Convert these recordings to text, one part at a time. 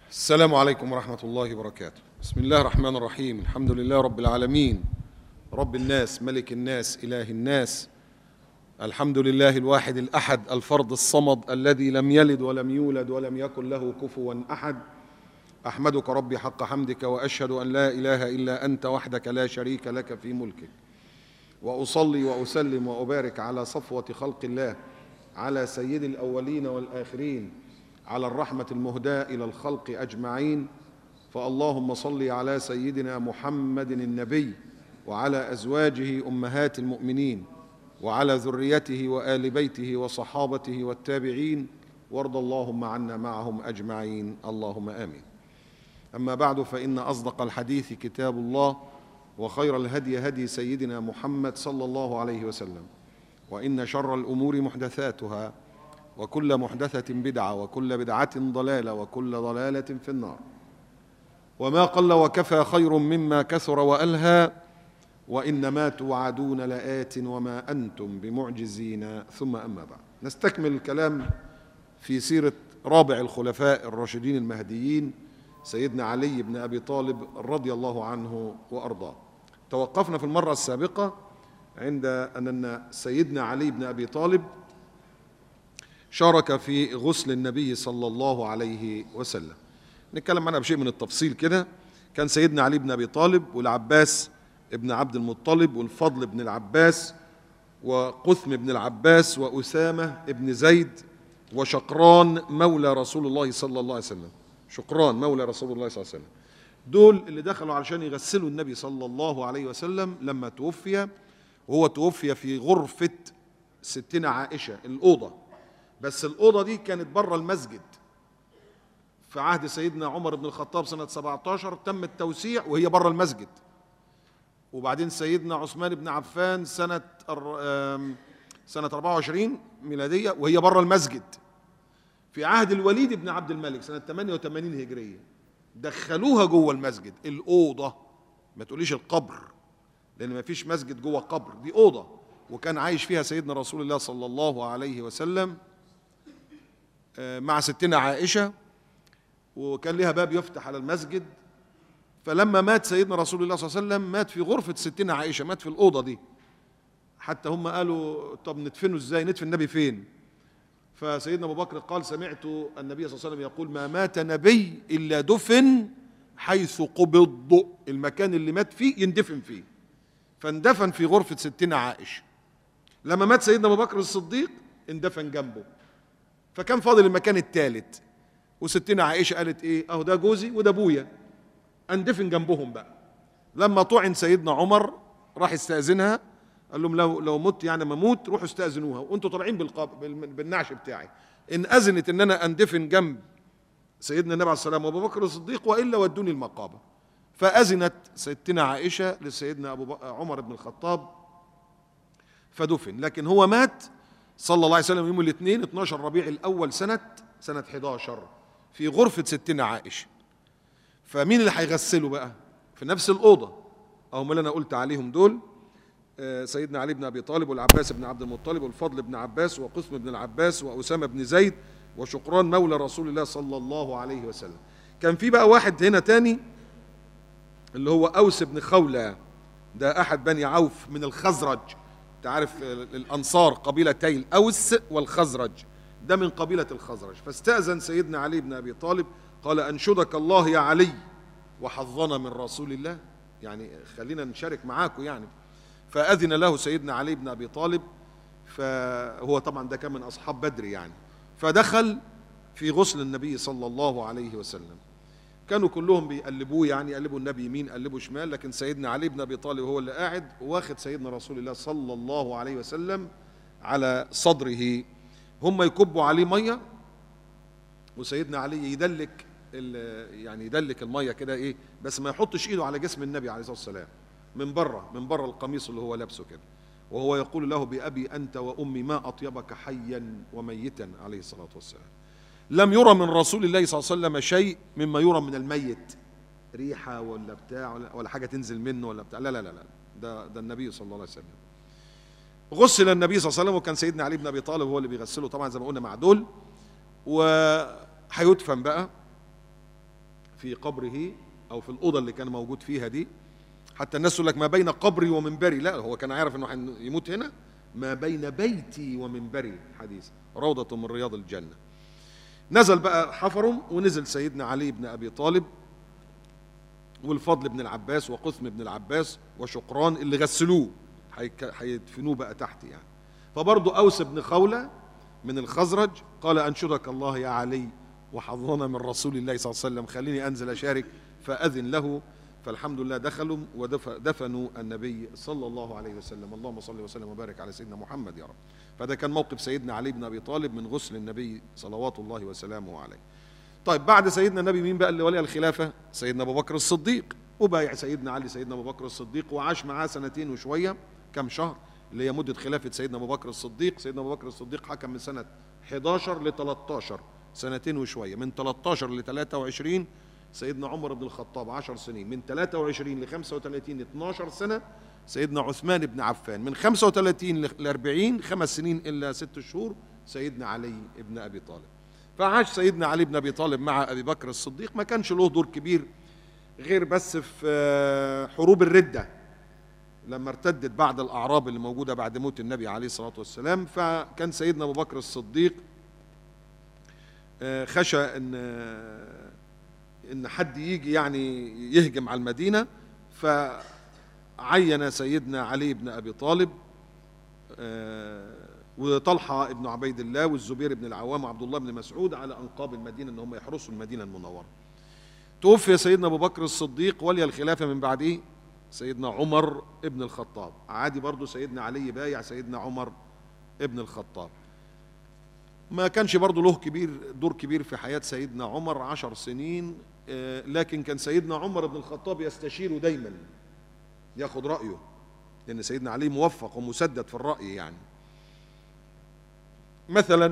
السلام عليكم ورحمة الله وبركاته بسم الله الرحمن الرحيم الحمد لله رب العالمين رب الناس ملك الناس إله الناس الحمد لله الواحد الأحد الفرد الصمد الذي لم يلد ولم يولد ولم يكن له كفوا أحد أحمدك ربي حق حمدك وأشهد أن لا إله إلا أنت وحدك لا شريك لك في ملكك وأصلي وأسلم وأبارك على صفوة خلق الله على سيد الأولين والآخرين على الرحمة المهداة إلى الخلق أجمعين فاللهم صل على سيدنا محمد النبي وعلى أزواجه أمهات المؤمنين وعلى ذريته وآل بيته وصحابته والتابعين وارض اللهم عنا معهم أجمعين اللهم آمين أما بعد فإن أصدق الحديث كتاب الله وخير الهدي هدي سيدنا محمد صلى الله عليه وسلم وإن شر الأمور محدثاتها وكل محدثة بدعة وكل بدعة ضلالة وكل ضلالة في النار وما قل وكفى خير مما كثر وألهى وإنما توعدون لآت وما أنتم بمعجزين ثم أما بعد نستكمل الكلام في سيرة رابع الخلفاء الراشدين المهديين سيدنا علي بن أبي طالب رضي الله عنه وأرضاه توقفنا في المرة السابقة عند أن سيدنا علي بن أبي طالب شارك في غسل النبي صلى الله عليه وسلم نتكلم عنها بشيء من التفصيل كده كان سيدنا علي بن أبي طالب والعباس ابن عبد المطلب والفضل بن العباس وقثم بن العباس وأسامة ابن زيد وشقران مولى رسول الله صلى الله عليه وسلم شقران مولى رسول الله صلى الله عليه وسلم دول اللي دخلوا علشان يغسلوا النبي صلى الله عليه وسلم لما توفي وهو توفي في غرفة ستنا عائشة الأوضة بس الأوضة دي كانت بره المسجد في عهد سيدنا عمر بن الخطاب سنة 17 تم التوسيع وهي بره المسجد وبعدين سيدنا عثمان بن عفان سنة سنة 24 ميلادية وهي بره المسجد في عهد الوليد بن عبد الملك سنة 88 هجرية دخلوها جوه المسجد الأوضة ما تقوليش القبر لأن ما فيش مسجد جوه قبر دي أوضة وكان عايش فيها سيدنا رسول الله صلى الله عليه وسلم مع ستنا عائشة وكان لها باب يفتح على المسجد فلما مات سيدنا رسول الله صلى الله عليه وسلم مات في غرفة ستنا عائشة مات في الأوضة دي حتى هم قالوا طب ندفنه ازاي ندفن النبي فين فسيدنا أبو بكر قال سمعت النبي صلى الله عليه وسلم يقول ما مات نبي إلا دفن حيث قبض المكان اللي مات فيه يندفن فيه فاندفن في غرفة ستنا عائشة لما مات سيدنا أبو بكر الصديق اندفن جنبه فكان فاضل المكان الثالث وستنا عائشة قالت ايه اهو ده جوزي وده ابويا اندفن جنبهم بقى لما طعن سيدنا عمر راح يستأذنها قال لهم لو لو مت يعني ما اموت روحوا استأذنوها وانتوا طالعين بالقاب بالنعش بتاعي ان اذنت ان انا اندفن جنب سيدنا النبي عليه السلام وابو بكر الصديق والا ودوني المقابه فاذنت ستنا عائشه لسيدنا ابو عمر بن الخطاب فدفن لكن هو مات صلى الله عليه وسلم يوم الاثنين 12 ربيع الاول سنه سنه 11 في غرفه ستنا عائشه فمين اللي هيغسله بقى في نفس الاوضه او اللي انا قلت عليهم دول سيدنا علي بن ابي طالب والعباس بن عبد المطلب والفضل بن عباس وقسم بن العباس واسامه بن زيد وشقران مولى رسول الله صلى الله عليه وسلم كان في بقى واحد هنا تاني اللي هو اوس بن خولة ده احد بني عوف من الخزرج تعرف الانصار قبيلتي الاوس والخزرج ده من قبيله الخزرج فاستاذن سيدنا علي بن ابي طالب قال انشدك الله يا علي وحظنا من رسول الله يعني خلينا نشارك معاكم يعني فأذن له سيدنا علي بن أبي طالب فهو طبعا ده كان من أصحاب بدر يعني فدخل في غسل النبي صلى الله عليه وسلم كانوا كلهم بيقلبوه يعني يقلبوا النبي يمين يقلبوا شمال لكن سيدنا علي بن أبي طالب هو اللي قاعد واخد سيدنا رسول الله صلى الله عليه وسلم على صدره هم يكبوا عليه مية وسيدنا علي يدلك يعني يدلك المية كده ايه بس ما يحطش ايده على جسم النبي عليه الصلاة والسلام من بره من بره القميص اللي هو لابسه كده وهو يقول له بأبي أنت وأمي ما أطيبك حيا وميتا عليه الصلاة والسلام لم يرى من رسول الله صلى الله عليه وسلم شيء مما يرى من الميت ريحة ولا بتاع ولا, ولا حاجة تنزل منه ولا بتاع لا لا لا, لا. ده, ده النبي صلى الله عليه وسلم غسل النبي صلى الله عليه وسلم وكان سيدنا علي بن أبي طالب هو اللي بيغسله طبعا زي ما قلنا مع دول وهيدفن بقى في قبره او في الاوضه اللي كان موجود فيها دي حتى الناس تقول لك ما بين قبري ومنبري لا هو كان عارف انه يموت هنا ما بين بيتي ومنبري حديث روضة من رياض الجنة نزل بقى حفرهم ونزل سيدنا علي بن أبي طالب والفضل بن العباس وقثم بن العباس وشقران اللي غسلوه هيك- هيدفنوه بقى تحت يعني فبرضه أوس بن خولة من الخزرج قال أنشدك الله يا علي وحظنا من رسول الله صلى الله عليه وسلم خليني أنزل أشارك فأذن له فالحمد لله دخلوا ودفنوا النبي صلى الله عليه وسلم اللهم صل وسلم وبارك على سيدنا محمد يا رب فده كان موقف سيدنا علي بن أبي طالب من غسل النبي صلوات الله وسلامه عليه طيب بعد سيدنا النبي مين بقى اللي ولي الخلافة سيدنا أبو بكر الصديق وبايع سيدنا علي سيدنا أبو بكر الصديق وعاش معاه سنتين وشوية كم شهر اللي هي مدة خلافة سيدنا أبو بكر الصديق سيدنا أبو بكر الصديق حكم من سنة 11 ل 13 سنتين وشوية من 13 ل 23 سيدنا عمر بن الخطاب 10 سنين من 23 ل 35 12 سنة سيدنا عثمان بن عفان من 35 ل 40 خمس سنين إلا ست شهور سيدنا علي بن أبي طالب فعاش سيدنا علي بن أبي طالب مع أبي بكر الصديق ما كانش له دور كبير غير بس في آه، حروب الردة لما ارتدت بعد الأعراب اللي موجودة بعد موت النبي عليه الصلاة والسلام فكان سيدنا أبو بكر الصديق آه، خشى ان آه، ان حد يجي يعني يهجم على المدينه فعين سيدنا علي بن ابي طالب آه، وطلحه بن عبيد الله والزبير بن العوام وعبد الله بن مسعود على انقاب المدينه ان هم يحرسوا المدينه المنوره. توفي سيدنا ابو بكر الصديق ولي الخلافه من بعده سيدنا عمر ابن الخطاب عادي برضو سيدنا علي بايع سيدنا عمر ابن الخطاب ما كانش برضه له كبير دور كبير في حياة سيدنا عمر عشر سنين آه، لكن كان سيدنا عمر بن الخطاب يستشيره دايما ياخد رأيه لأن سيدنا علي موفق ومسدد في الرأي يعني مثلا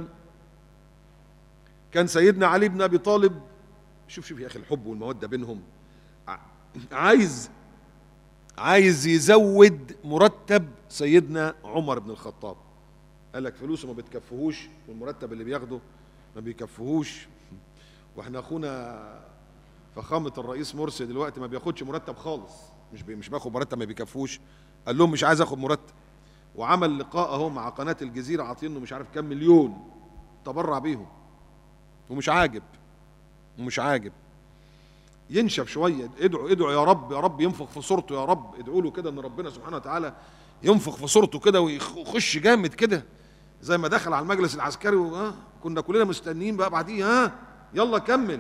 كان سيدنا علي بن أبي طالب شوف شوف يا أخي الحب والمودة بينهم ع- عايز عايز يزود مرتب سيدنا عمر بن الخطاب قال لك فلوسه ما بتكفهوش والمرتب اللي بياخده ما بيكفهوش واحنا اخونا فخامة الرئيس مرسي دلوقتي ما بياخدش مرتب خالص مش بي مش باخد مرتب ما بيكفوش قال لهم مش عايز اخد مرتب وعمل لقاء اهو مع قناة الجزيرة عاطينه مش عارف كام مليون تبرع بيهم ومش عاجب ومش عاجب ينشف شويه ادعوا ادعوا يا رب يا رب ينفخ في صورته يا رب ادعوا له كده ان ربنا سبحانه وتعالى ينفخ في صورته كده ويخش جامد كده زي ما دخل على المجلس العسكري ها كنا كلنا مستنيين بقى بعديه ها يلا كمل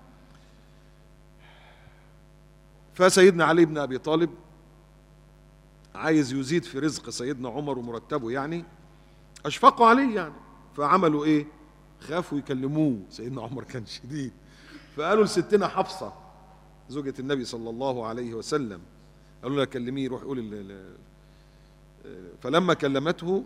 فسيدنا علي بن ابي طالب عايز يزيد في رزق سيدنا عمر ومرتبه يعني اشفقوا عليه يعني فعملوا ايه خافوا يكلموه سيدنا عمر كان شديد فقالوا لستنا حفصه زوجة النبي صلى الله عليه وسلم قالوا لها كلميه روح قول ال- ال- فلما كلمته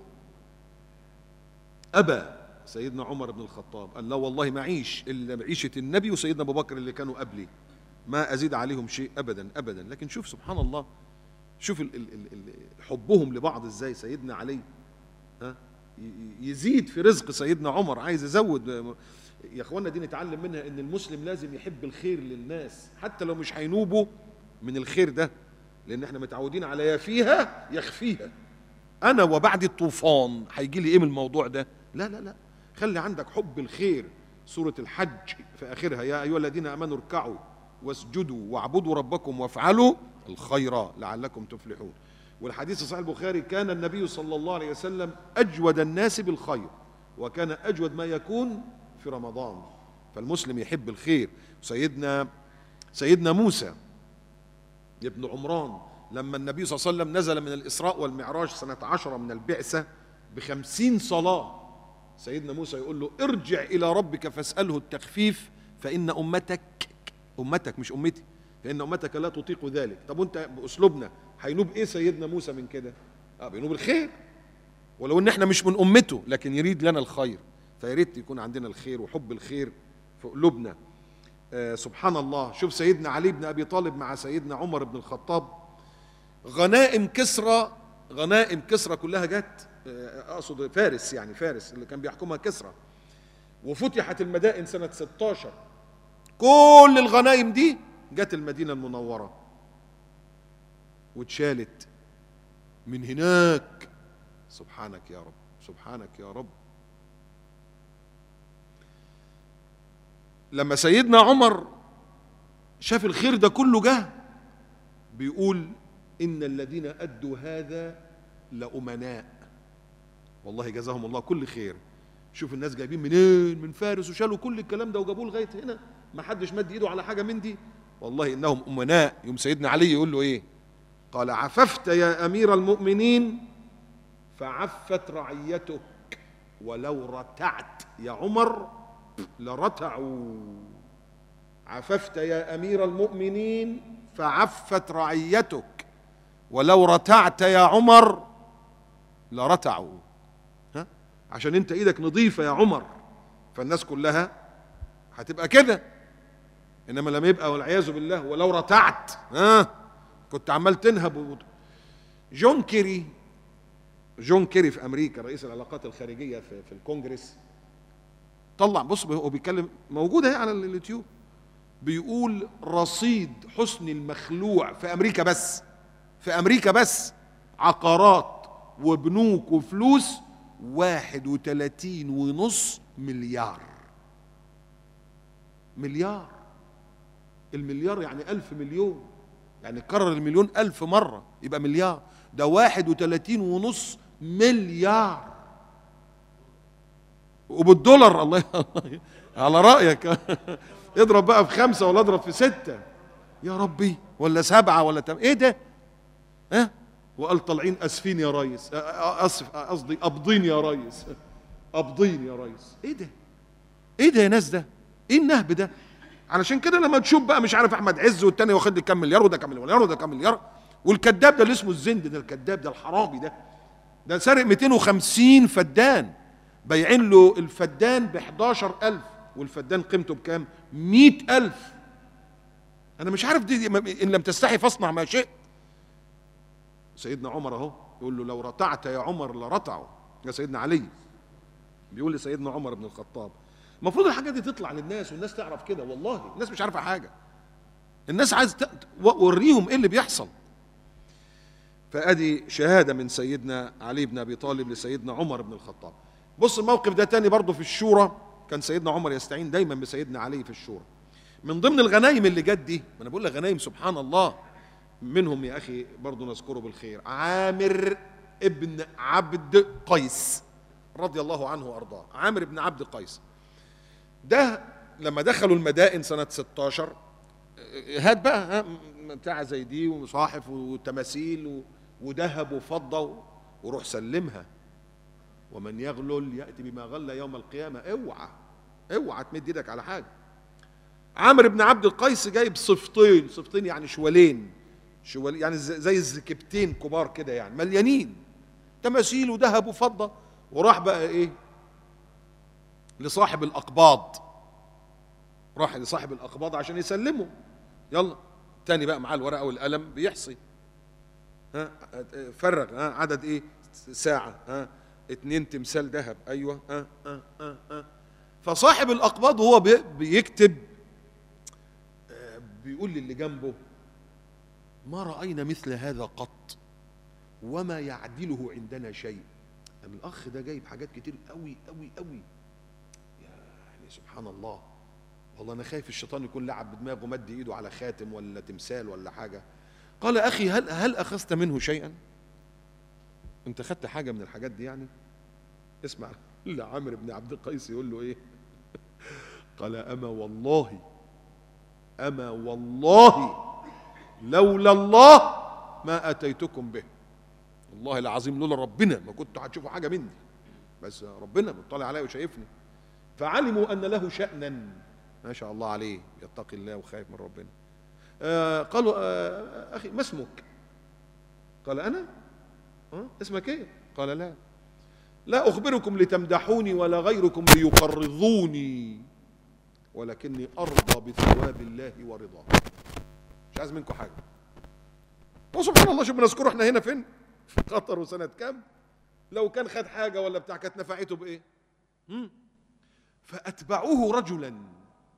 أبى سيدنا عمر بن الخطاب قال لا والله ما عيش إلا معيشة النبي وسيدنا أبو بكر اللي كانوا قبلي ما أزيد عليهم شيء أبدا أبدا لكن شوف سبحان الله شوف ال ال ال ال حبهم لبعض إزاي سيدنا علي ها ي- يزيد في رزق سيدنا عمر عايز يزود يا اخوانا دي نتعلم منها ان المسلم لازم يحب الخير للناس حتى لو مش هينوبوا من الخير ده لان احنا متعودين على يفيها يخفيها انا وبعد الطوفان هيجي لي ايه من الموضوع ده لا لا لا خلي عندك حب الخير سورة الحج في آخرها يا أيها الذين آمنوا اركعوا واسجدوا واعبدوا ربكم وافعلوا الخير لعلكم تفلحون والحديث صحيح البخاري كان النبي صلى الله عليه وسلم أجود الناس بالخير وكان أجود ما يكون في رمضان فالمسلم يحب الخير سيدنا سيدنا موسى ابن عمران لما النبي صلى الله عليه وسلم نزل من الإسراء والمعراج سنة عشرة من البعثة بخمسين صلاة سيدنا موسى يقول له ارجع إلى ربك فاسأله التخفيف فإن أمتك أمتك مش أمتي فإن أمتك لا تطيق ذلك طب وأنت بأسلوبنا هينوب إيه سيدنا موسى من كده آه بينوب الخير ولو ان احنا مش من امته لكن يريد لنا الخير فيا ريت يكون عندنا الخير وحب الخير في قلوبنا آه سبحان الله شوف سيدنا علي بن ابي طالب مع سيدنا عمر بن الخطاب غنائم كسرى غنائم كسرى كلها جت آه اقصد فارس يعني فارس اللي كان بيحكمها كسرى وفتحت المدائن سنة 16 كل الغنايم دي جت المدينة المنورة واتشالت من هناك سبحانك يا رب سبحانك يا رب لما سيدنا عمر شاف الخير ده كله جه بيقول ان الذين ادوا هذا لامناء والله جزاهم الله كل خير شوف الناس جايبين منين من فارس وشالوا كل الكلام ده وجابوه لغايه هنا ما حدش مد ايده على حاجه من دي والله انهم امناء يوم سيدنا علي يقول له ايه قال عففت يا امير المؤمنين فعفت رعيتك ولو رتعت يا عمر لرتعوا عففت يا امير المؤمنين فعفت رعيتك ولو رتعت يا عمر لرتعوا ها عشان انت ايدك نظيفه يا عمر فالناس كلها هتبقى كده انما لما يبقى والعياذ بالله ولو رتعت ها كنت عمال تنهب و... جون كيري جون كيري في امريكا رئيس العلاقات الخارجيه في, في الكونجرس طلع بص هو بيتكلم موجوده هي على اليوتيوب بيقول رصيد حسن المخلوع في امريكا بس في امريكا بس عقارات وبنوك وفلوس واحد وتلاتين ونص مليار مليار المليار يعني ألف مليون يعني كرر المليون ألف مرة يبقى مليار ده واحد وتلاتين ونص مليار وبالدولار الله على رأيك اضرب بقى في خمسة ولا اضرب في ستة يا ربي ولا سبعة ولا تم ايه ده ها أه؟ وقال طالعين اسفين يا ريس اسف قصدي قابضين يا ريس قابضين يا ريس ايه ده ايه ده يا ناس ده ايه النهب ده علشان كده لما تشوف بقى مش عارف احمد عز والتاني واخد لي كام مليار وده كام مليار وده كام مليار والكذاب ده اللي اسمه الزند ده الكذاب ده الحرامي ده ده سارق 250 فدان بايعين له الفدان ب 11000 والفدان قيمته بكام 100000 انا مش عارف دي, دي ان لم تستحي فاصنع ما شئت سيدنا عمر اهو يقول له لو رتعت يا عمر لرتعوا يا سيدنا علي بيقول لسيدنا عمر بن الخطاب المفروض الحاجات دي تطلع للناس والناس تعرف كده والله الناس مش عارفه حاجه الناس عايز وريهم ايه اللي بيحصل فادي شهاده من سيدنا علي بن ابي طالب لسيدنا عمر بن الخطاب بص الموقف ده تاني برضه في الشورى كان سيدنا عمر يستعين دايما بسيدنا علي في الشورى من ضمن الغنايم اللي جت دي ما انا بقول لك غنايم سبحان الله منهم يا اخي برضه نذكره بالخير عامر ابن عبد قيس رضي الله عنه وارضاه عامر بن عبد قيس ده لما دخلوا المدائن سنة 16 هات بقى بتاع زي دي وصاحف وتماثيل وذهب وفضة وروح سلمها ومن يغلل يأتي بما غل يوم القيامة اوعى اوعى تمد ايدك على حاجة عامر بن عبد القيس جايب صفتين صفتين يعني شوالين شوال يعني زي الزكبتين كبار كده يعني مليانين تماثيل وذهب وفضة وراح بقى ايه لصاحب الأقباض راح لصاحب الأقباض عشان يسلمه يلا تاني بقى معاه الورقة والقلم بيحصي ها فرغ ها عدد ايه ساعة ها اتنين تمثال ذهب ايوه ها ها ها ها فصاحب الأقباض وهو بيكتب بيقول للي جنبه ما رأينا مثل هذا قط وما يعدله عندنا شيء يعني الأخ ده جايب حاجات كتير قوي قوي قوي يعني سبحان الله والله أنا خايف الشيطان يكون لعب بدماغه مد إيده على خاتم ولا تمثال ولا حاجة قال أخي هل هل أخذت منه شيئا؟ أنت خدت حاجة من الحاجات دي يعني؟ اسمع لعامر بن عبد القيس يقول له إيه؟ قال أما والله أما والله لولا الله ما أتيتكم به والله العظيم لولا ربنا ما كنتوا هتشوفوا حاجة مني بس ربنا مطلع عليا وشايفني فعلموا أن له شأنا ما شاء الله عليه يتقي الله وخايف من ربنا آه قالوا آه أخي ما اسمك قال أنا آه اسمك إيه قال لا لا أخبركم لتمدحوني ولا غيركم ليقرضوني ولكني أرضى بثواب الله ورضاه مش عايز منكم حاجة وسبحان الله شوف بنذكره احنا هنا فين في قطر وسنة كام لو كان خد حاجة ولا بتاع كانت نفعته بإيه مم. فأتبعوه رجلا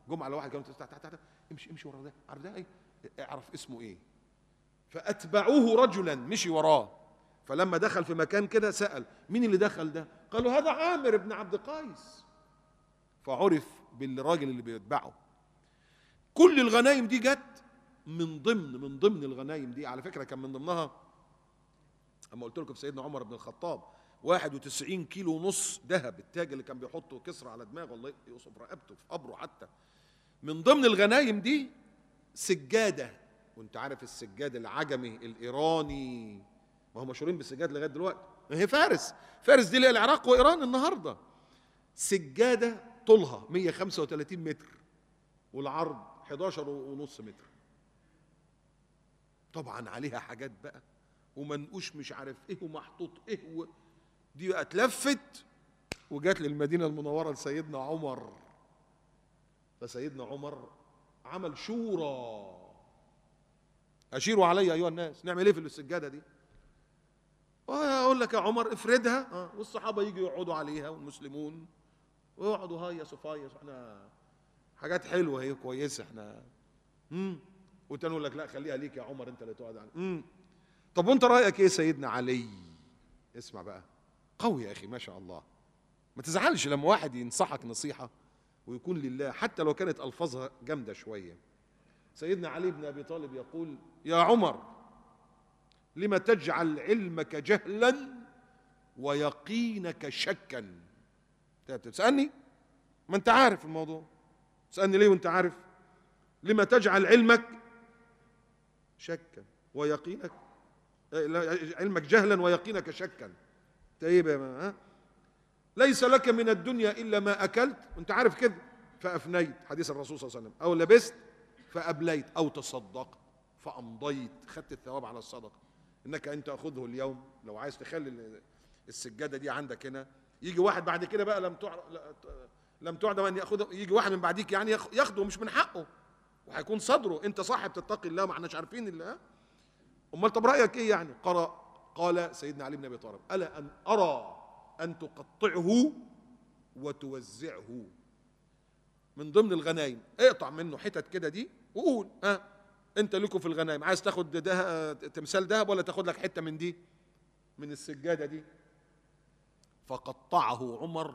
جم على واحد كانوا تحت تحت تحت امشي امشي ورا ده عارف ده ايه اعرف اسمه ايه فاتبعوه رجلا مشي وراه فلما دخل في مكان كده سال مين اللي دخل ده قالوا هذا عامر بن عبد قيس فعرف بالراجل اللي بيتبعه كل الغنايم دي جت من ضمن من ضمن الغنايم دي على فكره كان من ضمنها اما قلت لكم سيدنا عمر بن الخطاب 91 كيلو ونص ذهب التاج اللي كان بيحطه كسر على دماغه الله يقصف رقبته في قبره حتى من ضمن الغنايم دي سجاده وانت عارف السجاد العجمي الايراني ما هم مشهورين بالسجاد لغايه دلوقتي هي فارس فارس دي اللي هي العراق وايران النهارده سجاده طولها 135 متر والعرض 11 ونص متر طبعا عليها حاجات بقى ومنقوش مش عارف ايه ومحطوط ايه و... دي بقى اتلفت وجات للمدينه المنوره لسيدنا عمر فسيدنا عمر عمل شورى اشيروا علي ايها الناس نعمل ايه في السجاده دي اقول لك يا عمر افردها آه. والصحابه يجوا يقعدوا عليها والمسلمون ويقعدوا هيصوا فيصوا احنا حاجات حلوه هي كويسه احنا امم والتاني يقول لك لا خليها ليك يا عمر انت اللي تقعد عليها امم طب وانت رايك ايه سيدنا علي اسمع بقى قوي يا اخي ما شاء الله ما تزعلش لما واحد ينصحك نصيحه ويكون لله حتى لو كانت الفاظها جامده شويه سيدنا علي بن ابي طالب يقول يا عمر لم تجعل علمك جهلا ويقينك شكا انت بتسالني ما انت عارف الموضوع تسالني ليه وانت عارف لما تجعل علمك شكا ويقينك علمك جهلا ويقينك شكا طيب يا ها ليس لك من الدنيا الا ما اكلت انت عارف كده فافنيت حديث الرسول صلى الله عليه وسلم او لبست فابليت او تصدقت فامضيت خدت الثواب على الصدقه انك ان تاخذه اليوم لو عايز تخلي السجاده دي عندك هنا يجي واحد بعد كده بقى لم تعرف لم تعدم ان ياخذه يجي واحد من بعديك يعني ياخده مش من حقه وهيكون صدره انت صاحب تتقي الله ما احناش عارفين الله امال طب رايك ايه يعني قرأ قال سيدنا علي بن ابي طالب الا ان ارى ان تقطعه وتوزعه من ضمن الغنايم اقطع منه حتت كده دي وقول ها انت لكم في الغنايم عايز تاخد ده تمثال ذهب ولا تاخد لك حته من دي من السجاده دي فقطعه عمر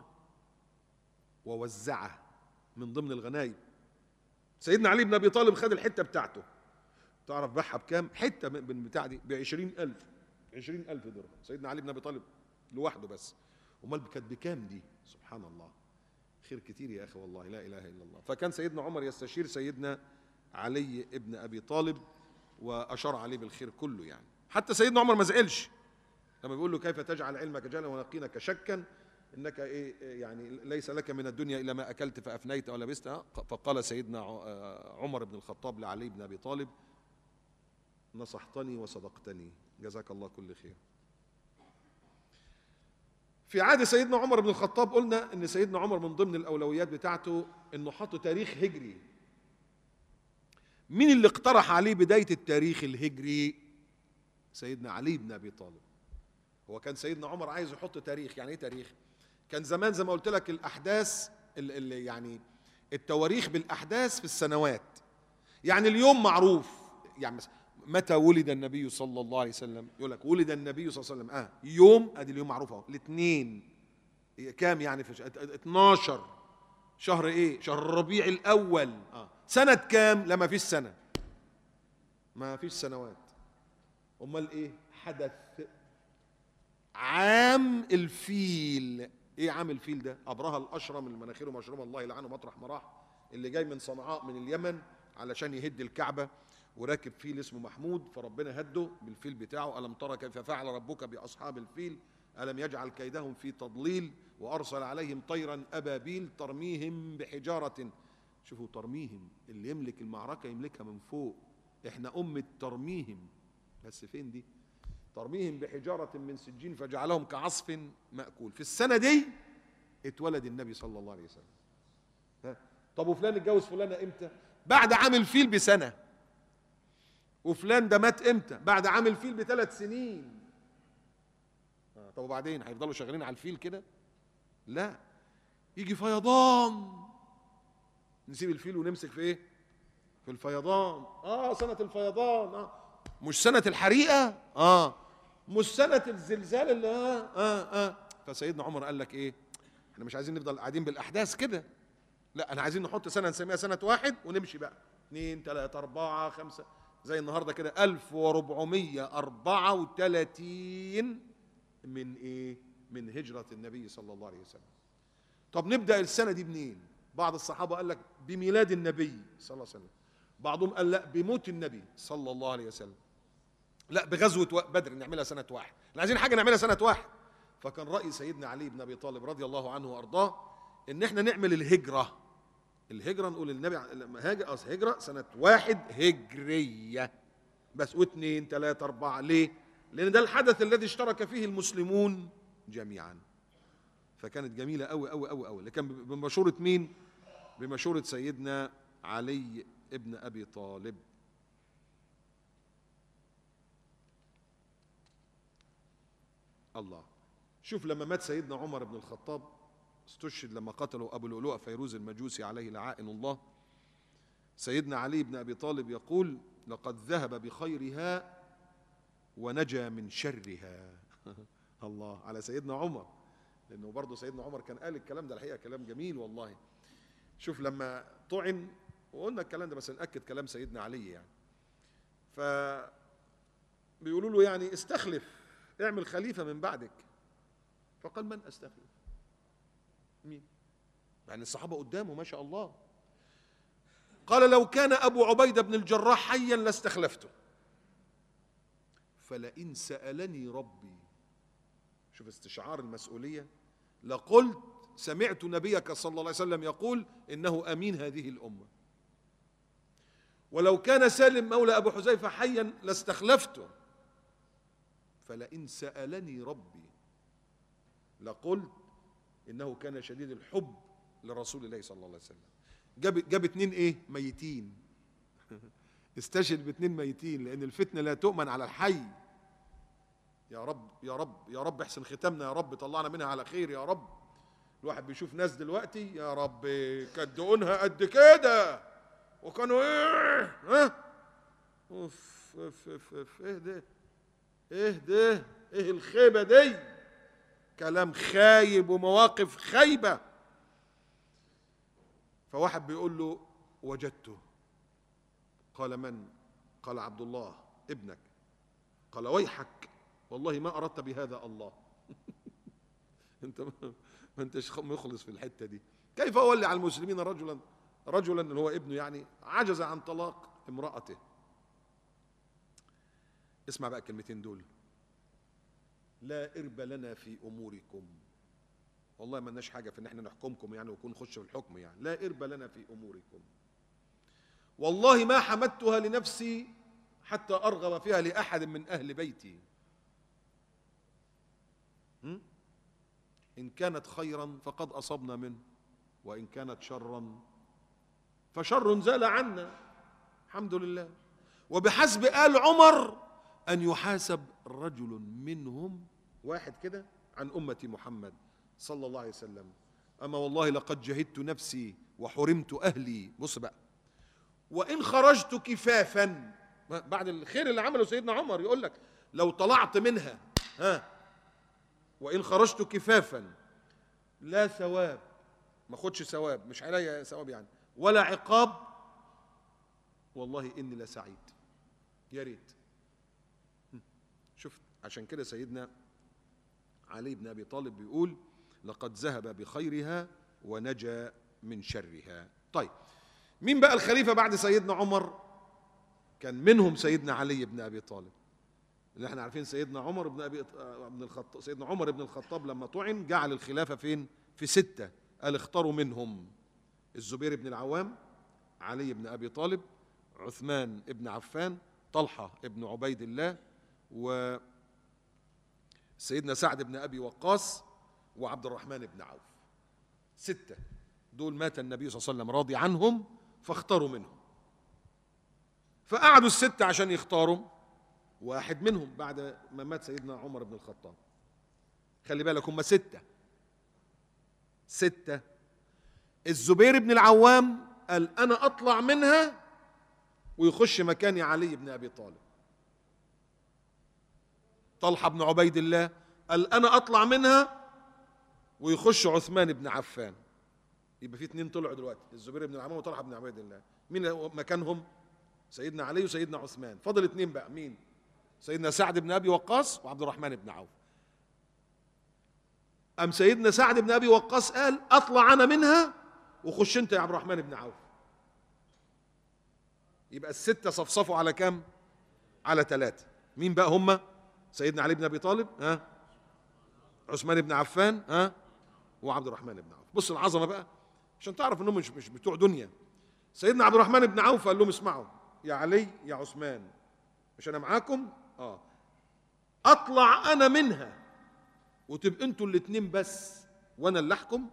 ووزعه من ضمن الغنايم سيدنا علي بن ابي طالب خد الحته بتاعته تعرف باعها بكام حته من بتاع دي ب 20000 20000 درهم سيدنا علي بن ابي طالب لوحده بس امال كانت بكام دي سبحان الله خير كتير يا اخي والله لا اله الا الله فكان سيدنا عمر يستشير سيدنا علي ابن ابي طالب واشار عليه بالخير كله يعني حتى سيدنا عمر ما زعلش لما بيقول له كيف تجعل علمك جهلا ويقينك شكا انك ايه يعني ليس لك من الدنيا الا ما اكلت فافنيت او لبست فقال سيدنا عمر بن الخطاب لعلي بن ابي طالب نصحتني وصدقتني جزاك الله كل خير في عهد سيدنا عمر بن الخطاب قلنا ان سيدنا عمر من ضمن الاولويات بتاعته انه حط تاريخ هجري مين اللي اقترح عليه بدايه التاريخ الهجري سيدنا علي بن ابي طالب هو كان سيدنا عمر عايز يحط تاريخ يعني ايه تاريخ كان زمان زي ما قلت لك الاحداث اللي يعني التواريخ بالاحداث في السنوات يعني اليوم معروف يعني مثلا متى ولد النبي صلى الله عليه وسلم يقول لك ولد النبي صلى الله عليه وسلم اه يوم ادي اليوم معروف اهو الاثنين كام يعني في 12 شهر ايه شهر الربيع الاول اه سنه كام لا ما فيش سنه ما فيش سنوات امال ايه حدث عام الفيل ايه عام الفيل ده ابرهه الاشرم المناخير مشروم الله يلعنه مطرح ما راح اللي جاي من صنعاء من اليمن علشان يهد الكعبه وراكب فيل اسمه محمود فربنا هده بالفيل بتاعه ألم ترى كيف فعل ربك بأصحاب الفيل ألم يجعل كيدهم في تضليل وأرسل عليهم طيرا أبابيل ترميهم بحجارة شوفوا ترميهم اللي يملك المعركة يملكها من فوق احنا أمة ترميهم بس فين دي ترميهم بحجارة من سجين فجعلهم كعصف مأكول في السنة دي اتولد النبي صلى الله عليه وسلم ها طب وفلان اتجوز فلانة امتى بعد عام الفيل بسنه وفلان ده مات امتى بعد عام الفيل بثلاث سنين آه طب وبعدين هيفضلوا شغالين على الفيل كده لا يجي فيضان نسيب الفيل ونمسك في ايه في الفيضان اه سنة الفيضان اه مش سنة الحريقة اه مش سنة الزلزال اللي اه اه اه فسيدنا عمر قال لك ايه احنا مش عايزين نفضل قاعدين بالاحداث كده لا انا عايزين نحط سنة نسميها سنة واحد ونمشي بقى اثنين ثلاثة أربعة خمسة زي النهارده كده 1434 من ايه؟ من هجرة النبي صلى الله عليه وسلم. طب نبدأ السنة دي منين؟ بعض الصحابة قال لك بميلاد النبي صلى الله عليه وسلم. بعضهم قال لا بموت النبي صلى الله عليه وسلم. لا بغزوة بدر نعملها سنة واحد. احنا عايزين حاجة نعملها سنة واحد. فكان رأي سيدنا علي بن أبي طالب رضي الله عنه وأرضاه إن احنا نعمل الهجرة. الهجرة نقول النبي لما هاجر أصل هجرة سنة واحد هجرية بس واثنين ثلاثة أربعة ليه؟ لأن ده الحدث الذي اشترك فيه المسلمون جميعا فكانت جميلة أوي أوي أوي أوي لكن بمشورة مين؟ بمشورة سيدنا علي ابن أبي طالب الله شوف لما مات سيدنا عمر بن الخطاب استشهد لما قتلوا أبو لؤلؤة فيروز المجوسي عليه لعائن الله سيدنا علي بن أبي طالب يقول لقد ذهب بخيرها ونجا من شرها الله على سيدنا عمر لأنه برضه سيدنا عمر كان قال الكلام ده الحقيقة كلام جميل والله شوف لما طعن وقلنا الكلام ده بس نأكد كلام سيدنا علي يعني ف بيقولوا له يعني استخلف اعمل خليفة من بعدك فقال من استخلف مين يعني الصحابة قدامه ما شاء الله قال لو كان أبو عبيدة بن الجراح حيا لاستخلفته فلئن سألني ربي شوف استشعار المسؤولية لقلت سمعت نبيك صلى الله عليه وسلم يقول إنه أمين هذه الأمة ولو كان سالم مولى أبو حذيفة حيا لاستخلفته فلئن سألني ربي لقلت إنه كان شديد الحب لرسول الله صلى الله عليه وسلم جاب جاب اتنين ايه ميتين استشهد باتنين ميتين لان الفتنه لا تؤمن على الحي يا رب يا رب يا رب احسن ختامنا يا رب طلعنا منها على خير يا رب الواحد بيشوف ناس دلوقتي يا رب كانت دقونها قد كده وكانوا ايه ها اوف اوف اوف اوف ايه ده ايه ده ايه الخيبه دي كلام خايب ومواقف خايبه فواحد بيقول له وجدته قال من قال عبد الله ابنك قال ويحك والله ما اردت بهذا الله انت ما انتش مخلص في الحته دي كيف اولي على المسلمين رجلا رجلا اللي هو ابنه يعني عجز عن طلاق امراته اسمع بقى الكلمتين دول لا ارب لنا في اموركم والله ما لناش حاجه في ان احنا نحكمكم يعني ونكون نخش في الحكم يعني لا ارب لنا في اموركم والله ما حمدتها لنفسي حتى ارغب فيها لاحد من اهل بيتي م? ان كانت خيرا فقد اصبنا منه وان كانت شرا فشر زال عنا الحمد لله وبحسب آل عمر أن يحاسب رجل منهم واحد كده عن أمة محمد صلى الله عليه وسلم أما والله لقد جهدت نفسي وحرمت أهلي بص بقى وإن خرجت كفافا بعد الخير اللي عمله سيدنا عمر يقول لك لو طلعت منها ها وإن خرجت كفافا لا ثواب ما خدش ثواب مش عليا ثواب يعني ولا عقاب والله إني لسعيد يا ريت شفت عشان كده سيدنا علي بن أبي طالب بيقول لقد ذهب بخيرها ونجا من شرها طيب مين بقى الخليفة بعد سيدنا عمر كان منهم سيدنا علي بن أبي طالب اللي احنا عارفين سيدنا عمر بن أبي بن الخطاب سيدنا عمر بن الخطاب لما طعن جعل الخلافة فين في ستة قال اختاروا منهم الزبير بن العوام علي بن أبي طالب عثمان بن عفان طلحة بن عبيد الله و سيدنا سعد بن أبي وقاص وعبد الرحمن بن عوف ستة دول مات النبي صلى الله عليه وسلم راضي عنهم فاختاروا منهم فقعدوا الستة عشان يختاروا واحد منهم بعد ما مات سيدنا عمر بن الخطاب خلي بالك هم ستة ستة الزبير بن العوام قال انا اطلع منها ويخش مكاني علي بن ابي طالب طلحه بن عبيد الله قال انا اطلع منها ويخش عثمان بن عفان يبقى في اتنين طلعوا دلوقتي الزبير بن العوام وطلحه بن عبيد الله مين مكانهم سيدنا علي وسيدنا عثمان فضل اتنين بقى مين سيدنا سعد بن ابي وقاص وعبد الرحمن بن عوف ام سيدنا سعد بن ابي وقاص قال اطلع انا منها وخش انت يا عبد الرحمن بن عوف يبقى الستة صفصفوا على كام على ثلاثة مين بقى هم سيدنا علي بن ابي طالب ها عثمان بن عفان ها وعبد الرحمن بن عوف بص العظمة بقى عشان تعرف انهم مش مش بتوع دنيا سيدنا عبد الرحمن بن عوف قال لهم اسمعوا يا علي يا عثمان مش انا معاكم اه اطلع انا منها وتبقى انتوا الاتنين بس وانا اللي احكم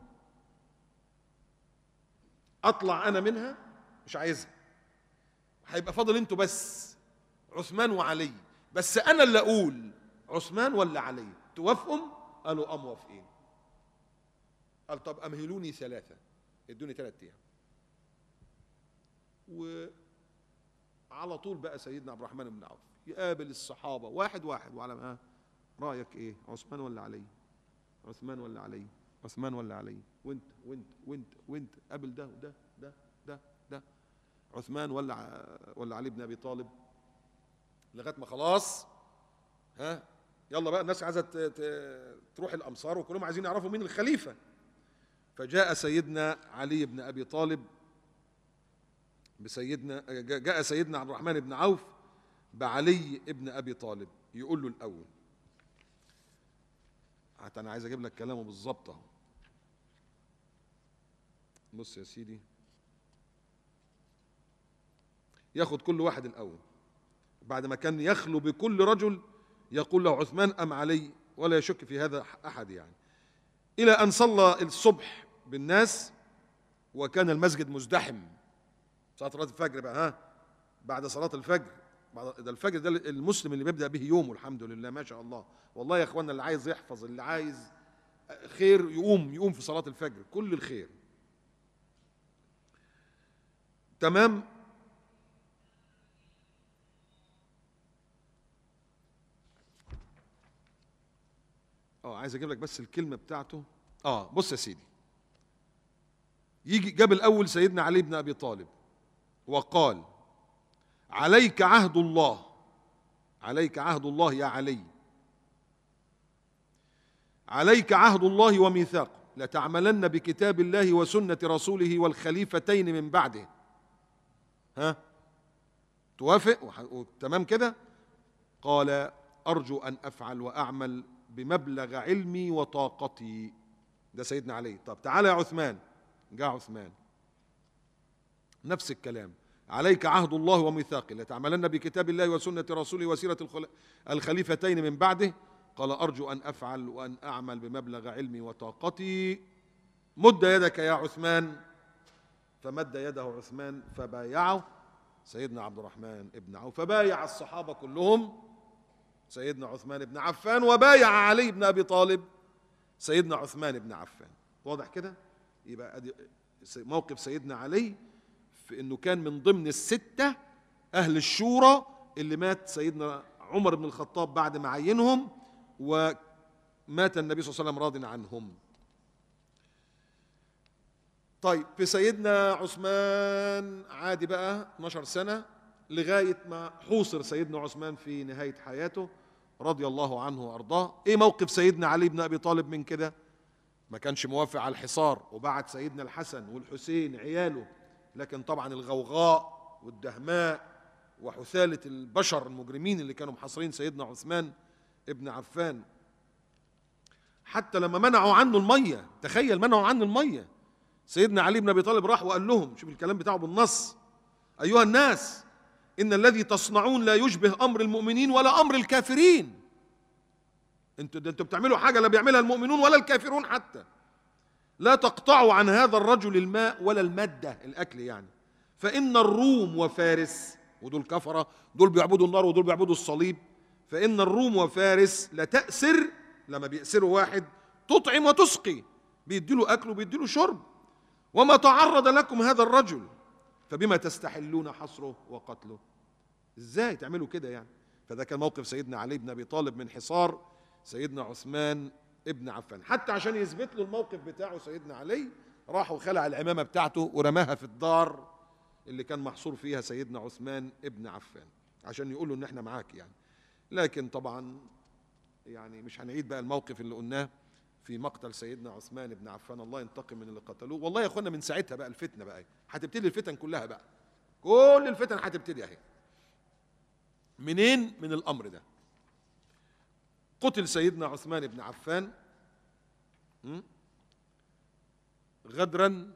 اطلع انا منها مش عايزها هيبقى فاضل انتوا بس عثمان وعلي بس انا اللي اقول عثمان ولا علي توافقوا قالوا اه موافقين قال طب امهلوني ثلاثه ادوني ثلاث ايام وعلى طول بقى سيدنا عبد الرحمن بن عوف يقابل الصحابه واحد واحد وعلى ما رايك ايه عثمان ولا علي عثمان ولا علي عثمان ولا علي وانت وانت وانت وانت قابل ده وده ده ده ده عثمان ولا ع- ولا علي بن ابي طالب لغايه ما خلاص ها يلا بقى الناس عايزه ت- ت- تروح الامصار وكلهم عايزين يعرفوا مين الخليفه فجاء سيدنا علي بن ابي طالب بسيدنا جاء جاء سيدنا عبد الرحمن بن عوف بعلي ابن ابي طالب يقول له الاول حتى انا عايز اجيب لك كلامه بالظبط اهو بص يا سيدي ياخد كل واحد الاول بعد ما كان يخلو بكل رجل يقول له عثمان ام علي ولا يشك في هذا احد يعني الى ان صلى الصبح بالناس وكان المسجد مزدحم صلاه صلاه الفجر بقى ها بعد صلاه الفجر بعد ده الفجر ده المسلم اللي بيبدا به يومه الحمد لله ما شاء الله والله يا اخوانا اللي عايز يحفظ اللي عايز خير يقوم يقوم في صلاه الفجر كل الخير تمام اه عايز اجيب لك بس الكلمه بتاعته اه بص يا سيدي يجي جاب الاول سيدنا علي بن ابي طالب وقال عليك عهد الله عليك عهد الله يا علي عليك عهد الله وميثاقه لتعملن بكتاب الله وسنه رسوله والخليفتين من بعده ها توافق وح- تمام كده قال ارجو ان افعل واعمل بمبلغ علمي وطاقتي ده سيدنا علي طب تعالى يا عثمان جاء عثمان نفس الكلام عليك عهد الله وميثاقه لتعملن بكتاب الله وسنة رسوله وسيرة الخل- الخليفتين من بعده قال أرجو أن أفعل وأن أعمل بمبلغ علمي وطاقتي مد يدك يا عثمان فمد يده عثمان فبايعه سيدنا عبد الرحمن ابن عوف فبايع الصحابة كلهم سيدنا عثمان بن عفان وبايع علي بن أبي طالب سيدنا عثمان بن عفان واضح كده يبقى ادي موقف سيدنا علي في انه كان من ضمن الستة اهل الشورى اللي مات سيدنا عمر بن الخطاب بعد ما عينهم ومات النبي صلى الله عليه وسلم راض عنهم طيب في سيدنا عثمان عادي بقى 12 سنة لغاية ما حوصر سيدنا عثمان في نهاية حياته رضي الله عنه وأرضاه إيه موقف سيدنا علي بن أبي طالب من كده ما كانش موافق على الحصار وبعت سيدنا الحسن والحسين عياله لكن طبعا الغوغاء والدهماء وحثالة البشر المجرمين اللي كانوا محاصرين سيدنا عثمان ابن عفان حتى لما منعوا عنه المية تخيل منعوا عنه المية سيدنا علي بن ابي طالب راح وقال لهم شوف الكلام بتاعه بالنص ايها الناس ان الذي تصنعون لا يشبه امر المؤمنين ولا امر الكافرين انتوا ده انتوا بتعملوا حاجه لا بيعملها المؤمنون ولا الكافرون حتى لا تقطعوا عن هذا الرجل الماء ولا الماده الاكل يعني فان الروم وفارس ودول كفره دول بيعبدوا النار ودول بيعبدوا الصليب فان الروم وفارس لتأسر لما بيأسروا واحد تطعم وتسقي بيديله اكل وبيديله شرب وما تعرض لكم هذا الرجل فبما تستحلون حصره وقتله ازاي تعملوا كده يعني فده كان موقف سيدنا علي بن ابي طالب من حصار سيدنا عثمان ابن عفان حتى عشان يثبت له الموقف بتاعه سيدنا علي راح وخلع العمامه بتاعته ورماها في الدار اللي كان محصور فيها سيدنا عثمان ابن عفان عشان يقول له ان احنا معاك يعني لكن طبعا يعني مش هنعيد بقى الموقف اللي قلناه في مقتل سيدنا عثمان بن عفان الله ينتقم من اللي قتلوه والله يا اخوانا من ساعتها بقى الفتنه بقى هتبتدي الفتن كلها بقى كل الفتن هتبتدي اهي منين من الامر ده قتل سيدنا عثمان بن عفان م? غدرا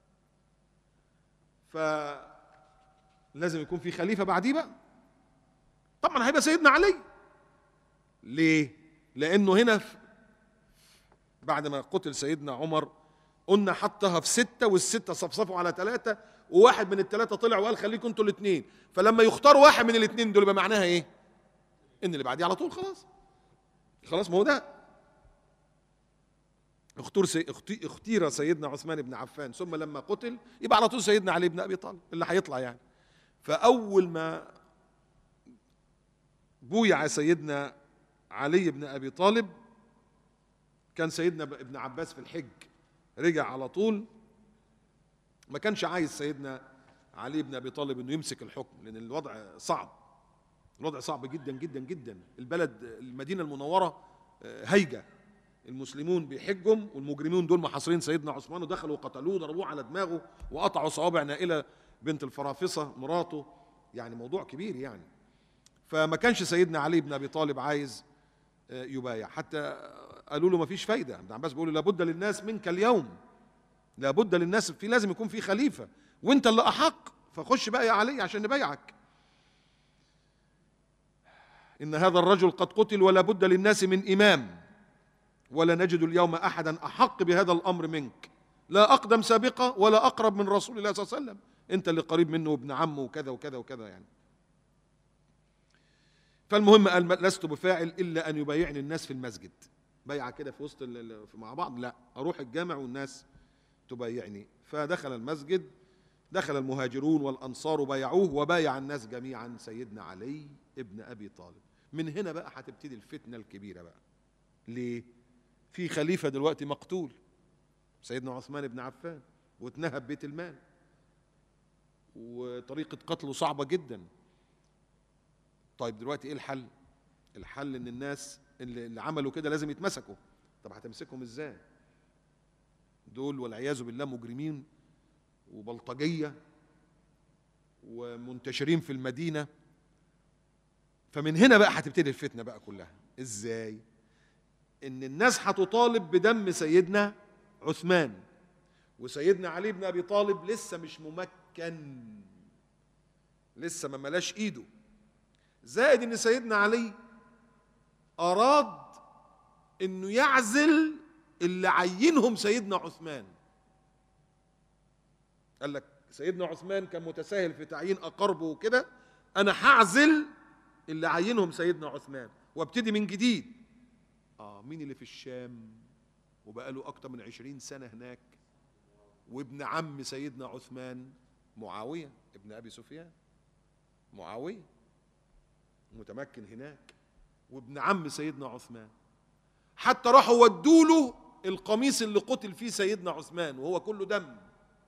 فلازم يكون في خليفه بعديه بقى طبعا هيبقى سيدنا علي ليه لانه هنا في بعد ما قتل سيدنا عمر قلنا حطها في ستة والستة صفصفوا على ثلاثة وواحد من الثلاثة طلع وقال خليكم انتوا الاثنين فلما يختار واحد من الاثنين دول يبقى معناها ايه؟ ان اللي بعديه على طول خلاص خلاص ما هو ده اختار سي... اختي... اختير سيدنا عثمان بن عفان ثم لما قتل يبقى على طول سيدنا علي بن ابي طالب اللي هيطلع يعني فاول ما بويع سيدنا علي بن ابي طالب كان سيدنا ابن عباس في الحج رجع على طول ما كانش عايز سيدنا علي بن ابي طالب انه يمسك الحكم لان الوضع صعب الوضع صعب جدا جدا جدا البلد المدينه المنوره هيجه المسلمون بيحجهم والمجرمون دول محاصرين سيدنا عثمان ودخلوا وقتلوه ضربوه على دماغه وقطعوا صوابع نائله بنت الفرافصه مراته يعني موضوع كبير يعني فما كانش سيدنا علي بن ابي طالب عايز يبايع حتى قالوا له ما فيش فايده ابن عباس بيقول لابد للناس منك اليوم لابد للناس في لازم يكون في خليفه وانت اللي احق فخش بقى يا علي عشان نبايعك ان هذا الرجل قد قتل ولا بد للناس من امام ولا نجد اليوم احدا احق بهذا الامر منك لا اقدم سابقه ولا اقرب من رسول الله صلى الله عليه وسلم انت اللي قريب منه وابن عمه وكذا وكذا وكذا يعني فالمهم قال لست بفاعل الا ان يبايعني الناس في المسجد بيعه كده في وسط مع بعض لا اروح الجامع والناس تبايعني فدخل المسجد دخل المهاجرون والانصار بايعوه وبايع الناس جميعا سيدنا علي ابن ابي طالب من هنا بقى هتبتدي الفتنه الكبيره بقى ليه في خليفه دلوقتي مقتول سيدنا عثمان بن عفان واتنهب بيت المال وطريقه قتله صعبه جدا طيب دلوقتي ايه الحل الحل ان الناس اللي, اللي عملوا كده لازم يتمسكوا طب هتمسكهم ازاي دول والعياذ بالله مجرمين وبلطجيه ومنتشرين في المدينه فمن هنا بقى هتبتدي الفتنه بقى كلها ازاي ان الناس هتطالب بدم سيدنا عثمان وسيدنا علي بن ابي طالب لسه مش ممكن لسه ما ملاش ايده زائد ان سيدنا علي اراد انه يعزل اللي عينهم سيدنا عثمان قال لك سيدنا عثمان كان متساهل في تعيين اقاربه وكده انا هعزل اللي عينهم سيدنا عثمان وابتدي من جديد اه مين اللي في الشام وبقى له اكتر من عشرين سنة هناك وابن عم سيدنا عثمان معاوية ابن ابي سفيان معاوية متمكن هناك وابن عم سيدنا عثمان حتى راحوا ودوا له القميص اللي قتل فيه سيدنا عثمان وهو كله دم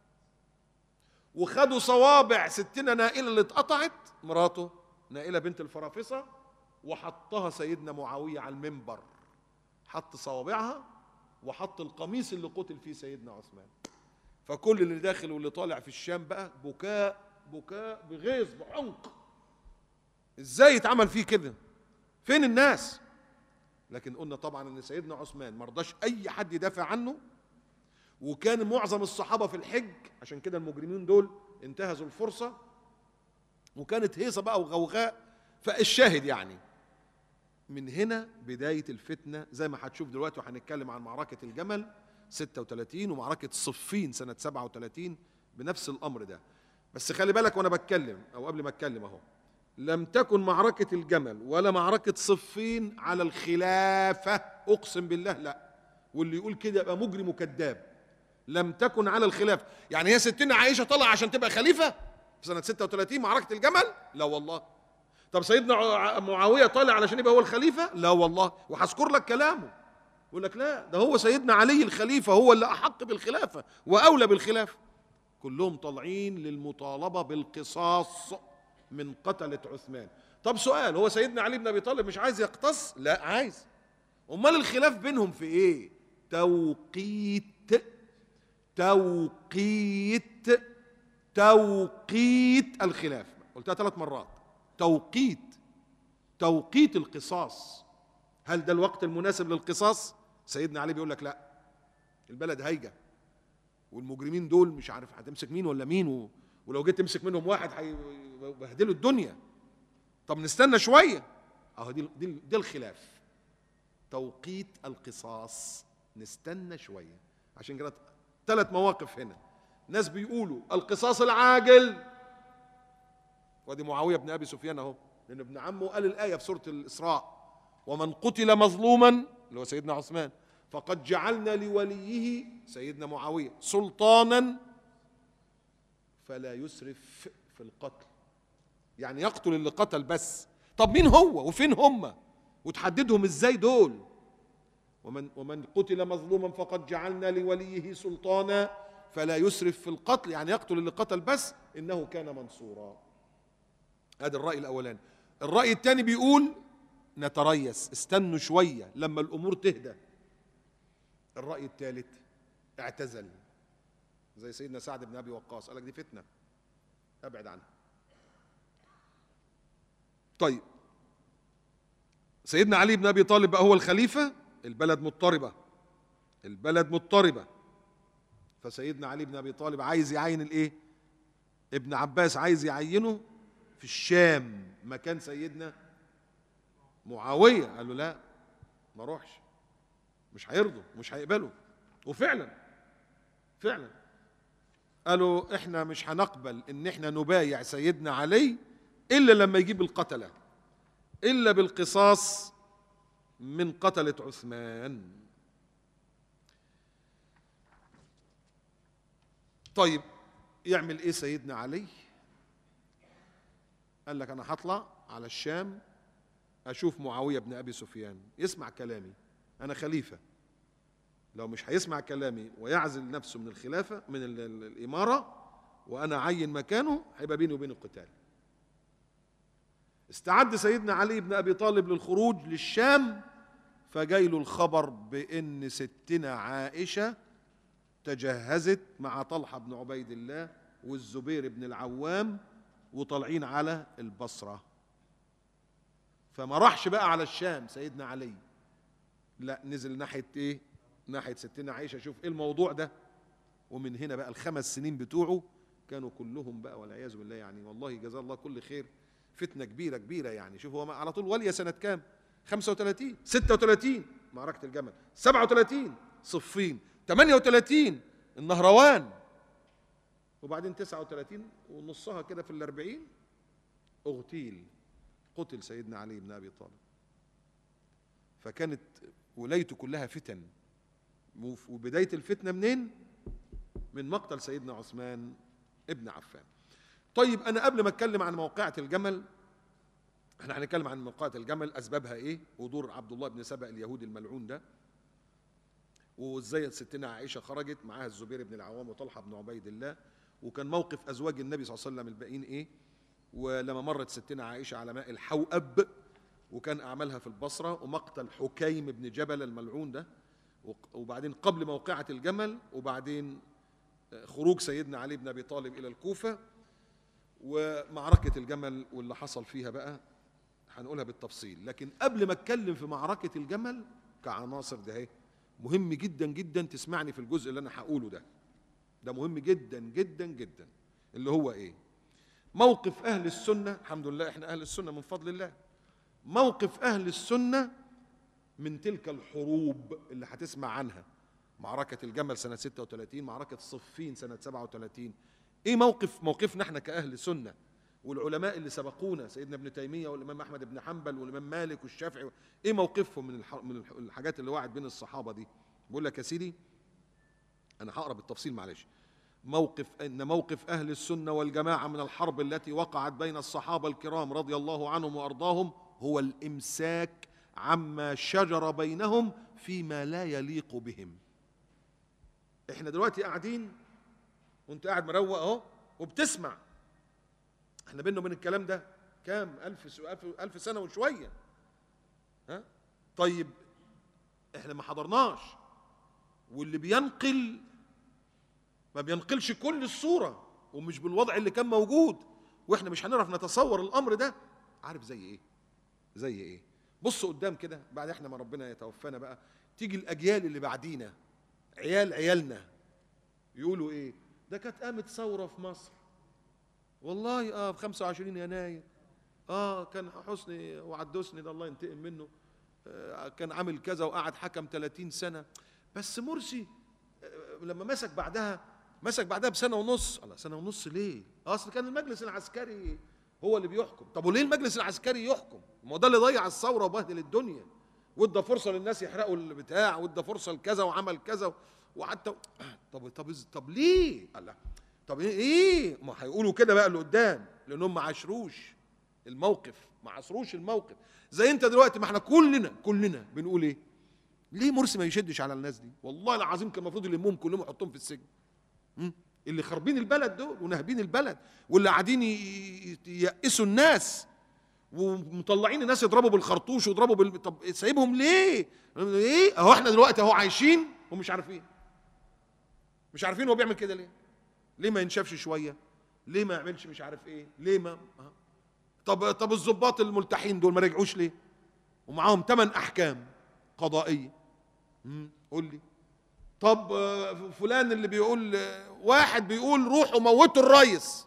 وخدوا صوابع ستنا نائلة اللي اتقطعت مراته نائلة بنت الفرافصة وحطها سيدنا معاوية على المنبر حط صوابعها وحط القميص اللي قتل فيه سيدنا عثمان فكل اللي داخل واللي طالع في الشام بقى بكاء بكاء بغيظ بعمق ازاي يتعمل فيه كده فين الناس لكن قلنا طبعا ان سيدنا عثمان ما رضاش اي حد يدافع عنه وكان معظم الصحابه في الحج عشان كده المجرمين دول انتهزوا الفرصه وكانت هيصه بقى وغوغاء فالشاهد يعني من هنا بدايه الفتنه زي ما هتشوف دلوقتي وهنتكلم عن معركه الجمل 36 ومعركه صفين سنه 37 بنفس الامر ده بس خلي بالك وانا بتكلم او قبل ما اتكلم اهو لم تكن معركة الجمل ولا معركة صفين على الخلافة أقسم بالله لا واللي يقول كده يبقى مجرم وكذاب لم تكن على الخلافة يعني هي ستنا عائشة طلع عشان تبقى خليفة سنة 36 معركة الجمل لا والله طب سيدنا ع- معاوية طالع علشان يبقى هو الخليفة لا والله وهذكر لك كلامه يقول لك لا ده هو سيدنا علي الخليفة هو اللي أحق بالخلافة وأولى بالخلافة كلهم طالعين للمطالبة بالقصاص من قتلة عثمان طب سؤال هو سيدنا علي بن أبي طالب مش عايز يقتص لا عايز أمال الخلاف بينهم في إيه توقيت توقيت توقيت الخلاف قلتها ثلاث مرات توقيت توقيت القصاص هل ده الوقت المناسب للقصاص سيدنا علي بيقول لك لا البلد هايجه والمجرمين دول مش عارف هتمسك مين ولا مين و... ولو جيت تمسك منهم واحد هيبهدلوا الدنيا طب نستنى شويه اهو دي دي, دي الخلاف توقيت القصاص نستنى شويه عشان كده ثلاث مواقف هنا ناس بيقولوا القصاص العاجل وادي معاويه بن ابي سفيان اهو لان ابن عمه قال الايه في سوره الاسراء ومن قتل مظلوما اللي هو سيدنا عثمان فقد جعلنا لوليه سيدنا معاويه سلطانا فلا يسرف في القتل يعني يقتل اللي قتل بس طب مين هو وفين هم وتحددهم ازاي دول ومن ومن قتل مظلوما فقد جعلنا لوليه سلطانا فلا يسرف في القتل يعني يقتل اللي قتل بس انه كان منصورا هذا الراي الاولاني الراي الثاني بيقول نتريث استنوا شويه لما الامور تهدى الراي الثالث اعتزل زي سيدنا سعد بن ابي وقاص قال لك دي فتنه ابعد عنها طيب سيدنا علي بن ابي طالب بقى هو الخليفه البلد مضطربه البلد مضطربه فسيدنا علي بن ابي طالب عايز يعين الايه ابن عباس عايز يعينه في الشام مكان سيدنا معاويه قال له لا ما اروحش مش هيرضوا مش هيقبلوا وفعلا فعلا قالوا احنا مش هنقبل ان احنا نبايع سيدنا علي الا لما يجيب القتله الا بالقصاص من قتله عثمان طيب يعمل ايه سيدنا علي قال لك انا هطلع على الشام اشوف معاويه بن ابي سفيان يسمع كلامي انا خليفه لو مش هيسمع كلامي ويعزل نفسه من الخلافه من ال- ال- الاماره وانا اعين مكانه هيبقى بيني وبينه قتال استعد سيدنا علي بن ابي طالب للخروج للشام فجاي له الخبر بان ستنا عائشه تجهزت مع طلحه بن عبيد الله والزبير بن العوام وطالعين على البصره فما راحش بقى على الشام سيدنا علي لا نزل ناحيه ايه ناحيه ستنا عائشه شوف ايه الموضوع ده ومن هنا بقى الخمس سنين بتوعه كانوا كلهم بقى والعياذ بالله يعني والله جزاه الله كل خير فتنه كبيره كبيره يعني شوف هو على طول ولي سنه كام 35 36 معركه الجمل 37 صفين 38 النهروان وبعدين 39 ونصها كده في الأربعين اغتيل قتل سيدنا علي بن ابي طالب فكانت ولايته كلها فتن وف- وبدايه الفتنه منين من مقتل سيدنا عثمان ابن عفان طيب انا قبل ما اتكلم عن موقعة الجمل احنا هنتكلم عن موقعة الجمل اسبابها ايه ودور عبد الله بن سبأ اليهودي الملعون ده وازاي ستنا عائشه خرجت معاها الزبير بن العوام وطلحه بن عبيد الله وكان موقف ازواج النبي صلى الله عليه وسلم الباقيين ايه ولما مرت ستنا عائشه على ماء الحوأب وكان اعمالها في البصره ومقتل حكيم بن جبل الملعون ده وق- وبعدين قبل موقعة الجمل وبعدين خروج سيدنا علي بن ابي طالب الى الكوفه ومعركه الجمل واللي حصل فيها بقى هنقولها بالتفصيل لكن قبل ما اتكلم في معركه الجمل كعناصر ده اهي مهم جدا جدا تسمعني في الجزء اللي انا هقوله ده ده مهم جدا جدا جدا اللي هو ايه موقف اهل السنه الحمد لله احنا اهل السنه من فضل الله موقف اهل السنه من تلك الحروب اللي هتسمع عنها معركة الجمل سنة 36 معركة صفين سنة 37 ايه موقف موقفنا احنا كأهل سنة والعلماء اللي سبقونا سيدنا ابن تيمية والإمام أحمد بن حنبل والإمام مالك والشافعي ايه موقفهم من الح... من الح- الحاجات اللي وقعت بين الصحابة دي بقول لك يا سيدي انا هقرا بالتفصيل معلش موقف ان موقف اهل السنه والجماعه من الحرب التي وقعت بين الصحابه الكرام رضي الله عنهم وارضاهم هو الامساك عما شجر بينهم فيما لا يليق بهم احنا دلوقتي قاعدين وانت قاعد مروق اهو وبتسمع احنا بينا وبين الكلام ده كام ألف, س... ألف, ألف سنة وشوية ها طيب احنا ما حضرناش واللي بينقل ما بينقلش كل الصورة ومش بالوضع اللي كان موجود واحنا مش هنعرف نتصور الامر ده عارف زي ايه زي ايه بص قدام كده بعد احنا ما ربنا يتوفانا بقى تيجي الاجيال اللي بعدينا عيال عيالنا يقولوا ايه ده كانت قامت ثوره في مصر والله اه في 25 يناير اه كان حسني وعدوسني ده الله ينتقم منه آه كان عامل كذا وقعد حكم 30 سنه بس مرسي آه لما مسك بعدها مسك بعدها بسنه ونص الله سنه ونص ليه اصل كان المجلس العسكري هو اللي بيحكم طب وليه المجلس العسكري يحكم ما هو ده اللي ضيع الثوره وبهدل الدنيا وادى فرصه للناس يحرقوا البتاع وادى فرصه لكذا وعمل كذا وحتى طب طب طب ليه الله طب ايه ما هيقولوا كده بقى اللي قدام لانهم ما عاشروش الموقف ما عاشروش الموقف زي انت دلوقتي ما احنا كلنا كلنا بنقول ايه ليه مرسي ما يشدش على الناس دي والله العظيم كان المفروض يلمهم كلهم يحطهم في السجن م? اللي خاربين البلد دول وناهبين البلد واللي قاعدين ييأسوا الناس ومطلعين الناس يضربوا بالخرطوش ويضربوا بال طب سايبهم ليه؟ ايه؟ اهو احنا دلوقتي اهو عايشين ومش عارفين مش عارفين هو بيعمل كده ليه؟ ليه ما ينشفش شويه؟ ليه ما يعملش مش عارف ايه؟ ليه ما أه. طب طب الضباط الملتحين دول ما رجعوش ليه؟ ومعاهم ثمان احكام قضائيه امم قول لي طب فلان اللي بيقول واحد بيقول روحوا موتوا الريس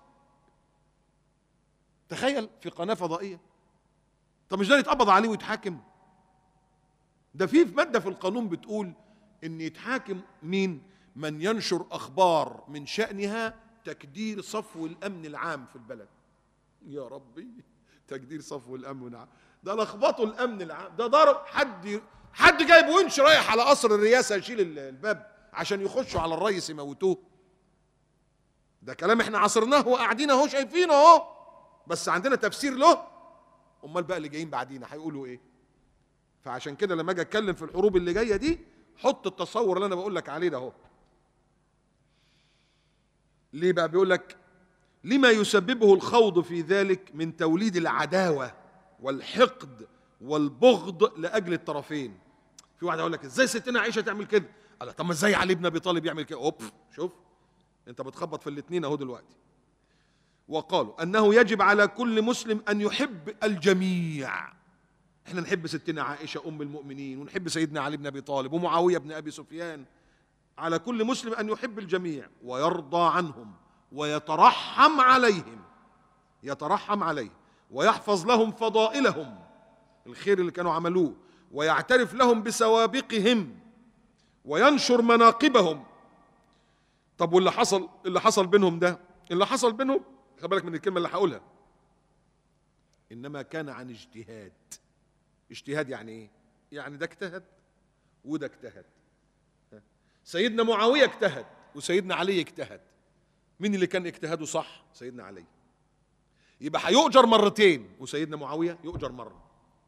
تخيل في قناه فضائيه طب مش ده يتقبض عليه ويتحاكم ده في ماده في القانون بتقول ان يتحاكم مين من ينشر اخبار من شانها تكدير صفو الامن العام في البلد يا ربي تكدير صفو الامن العام ده لخبطوا الامن العام ده ضرب حد حد جايب ونش رايح على قصر الرئاسه يشيل الباب عشان يخشوا على الرئيس يموتوه ده كلام احنا عصرناه وقاعدين اهو شايفينه اهو بس عندنا تفسير له امال بقى اللي جايين بعدينا هيقولوا ايه فعشان كده لما اجي اتكلم في الحروب اللي جايه دي حط التصور اللي انا بقول لك عليه ده اهو ليه بقى بيقول لك لما يسببه الخوض في ذلك من توليد العداوه والحقد والبغض لاجل الطرفين في واحد يقول لك ازاي ستنا عائشه تعمل كده قال طب ما ازاي علي بن ابي طالب يعمل كده اوب شوف انت بتخبط في الاثنين اهو دلوقتي وقالوا انه يجب على كل مسلم ان يحب الجميع احنا نحب ستنا عائشه ام المؤمنين ونحب سيدنا علي بن ابي طالب ومعاويه بن ابي سفيان على كل مسلم ان يحب الجميع ويرضى عنهم ويترحم عليهم يترحم عليهم ويحفظ لهم فضائلهم الخير اللي كانوا عملوه ويعترف لهم بسوابقهم وينشر مناقبهم طب واللي حصل اللي حصل بينهم ده اللي حصل بينهم خلي بالك من الكلمه اللي هقولها انما كان عن اجتهاد اجتهاد يعني ايه يعني ده اجتهد وده اجتهد سيدنا معاويه اجتهد وسيدنا علي اجتهد مين اللي كان اجتهاده صح سيدنا علي يبقى هيؤجر مرتين وسيدنا معاويه يؤجر مره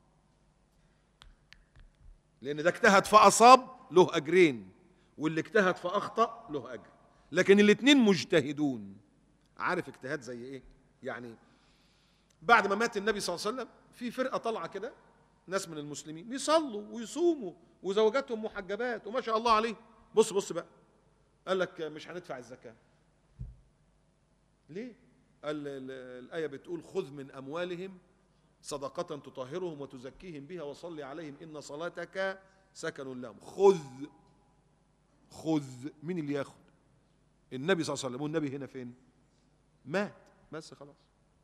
لان ده اجتهد فاصاب له اجرين واللي اجتهد فاخطا له اجر لكن الاثنين مجتهدون عارف اجتهاد زي ايه يعني بعد ما مات النبي صلى الله عليه وسلم في فرقه طالعه كده ناس من المسلمين بيصلوا ويصوموا وزوجاتهم محجبات وما شاء الله عليه بص بص بقى قال لك مش هندفع الزكاه ليه قال الايه بتقول خذ من اموالهم صدقة تطهرهم وتزكيهم بها وصل عليهم إن صلاتك سكن لهم خذ خذ مين اللي ياخد النبي صلى الله عليه وسلم والنبي هنا فين مات بس خلاص